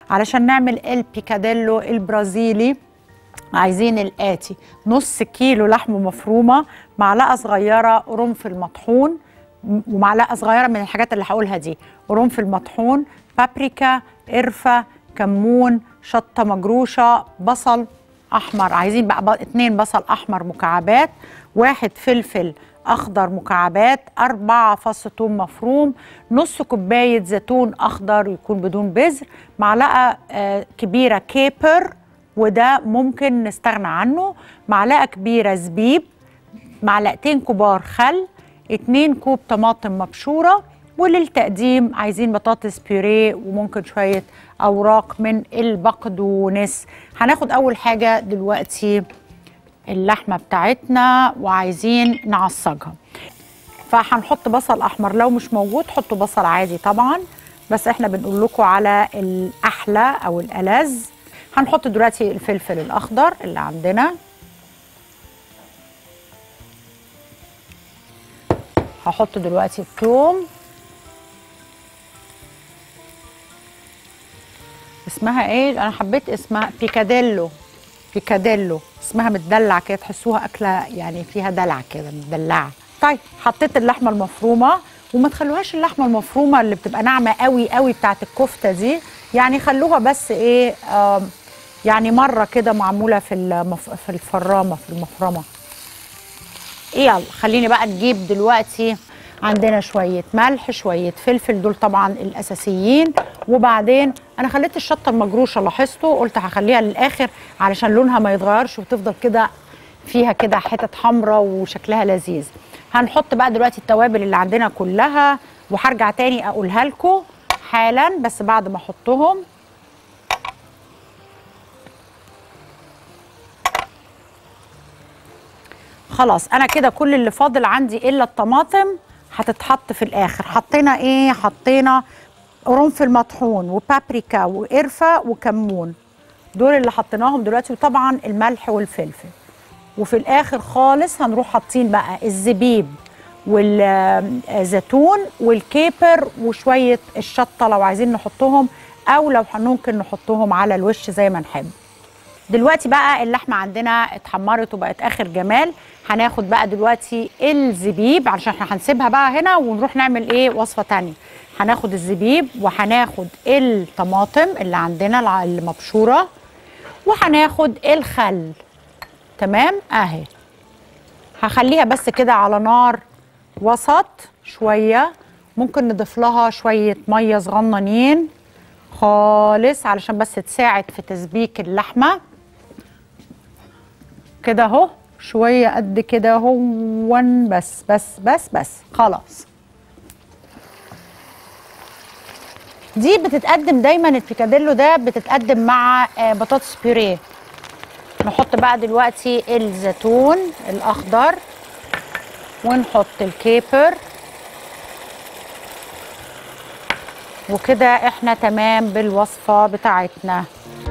علشان نعمل البيكاديلو البرازيلي عايزين الآتي نص كيلو لحمة مفرومة معلقة صغيرة قرنفل مطحون م- ومعلقة صغيرة من الحاجات اللي هقولها دي قرنفل مطحون بابريكا قرفة كمون شطة مجروشة بصل أحمر عايزين بقى ب- اتنين بصل أحمر مكعبات واحد فلفل أخضر مكعبات أربعة فص ثوم مفروم نص كوباية زيتون أخضر يكون بدون بذر معلقة آه، كبيرة كيبر وده ممكن نستغنى عنه معلقة كبيرة زبيب معلقتين كبار خل اتنين كوب طماطم مبشورة وللتقديم عايزين بطاطس بيوريه وممكن شوية أوراق من البقدونس هناخد أول حاجة دلوقتي اللحمة بتاعتنا وعايزين نعصجها فهنحط بصل أحمر لو مش موجود حطوا بصل عادي طبعا بس احنا بنقول لكم على الأحلى أو الألذ هنحط دلوقتي الفلفل الأخضر اللي عندنا هحط دلوقتي الثوم اسمها ايه انا حبيت اسمها بيكاديلو بيكاديلو اسمها متدلع كده تحسوها اكله يعني فيها دلع كده متدلعه طيب حطيت اللحمه المفرومه وما تخلوهاش اللحمه المفرومه اللي بتبقى ناعمه قوي قوي بتاعت الكفته دي يعني خلوها بس ايه آم يعني مره كده معموله في المف... في الفرامه في المفرمه يلا خليني بقى نجيب دلوقتي عندنا شوية ملح شوية فلفل دول طبعا الأساسيين وبعدين أنا خليت الشطة المجروشة لاحظته قلت هخليها للآخر علشان لونها ما يتغيرش وتفضل كده فيها كده حتت حمراء وشكلها لذيذ هنحط بقى دلوقتي التوابل اللي عندنا كلها وهرجع تاني أقولها لكم حالا بس بعد ما أحطهم خلاص انا كده كل اللي فاضل عندي الا الطماطم هتتحط في الاخر حطينا ايه حطينا قرنفل مطحون وبابريكا وقرفه وكمون دول اللي حطيناهم دلوقتي وطبعا الملح والفلفل وفي الاخر خالص هنروح حاطين بقى الزبيب والزيتون والكيبر وشويه الشطه لو عايزين نحطهم او لو ممكن نحطهم على الوش زي ما نحب دلوقتي بقى اللحمه عندنا اتحمرت وبقت اخر جمال هناخد بقى دلوقتي الزبيب علشان احنا هنسيبها بقى هنا ونروح نعمل ايه وصفه تانية هناخد الزبيب وهناخد الطماطم اللي عندنا الع- المبشوره وهناخد الخل تمام اهي هخليها بس كده على نار وسط شويه ممكن نضيف لها شويه ميه صغننين خالص علشان بس تساعد في تسبيك اللحمه كده اهو شويه قد كده اهو بس بس بس بس خلاص دي بتتقدم دايما البيكاديلو ده بتتقدم مع آه، بطاطس بيوريه نحط بقى دلوقتي الزيتون الاخضر ونحط الكيبر وكده احنا تمام بالوصفه بتاعتنا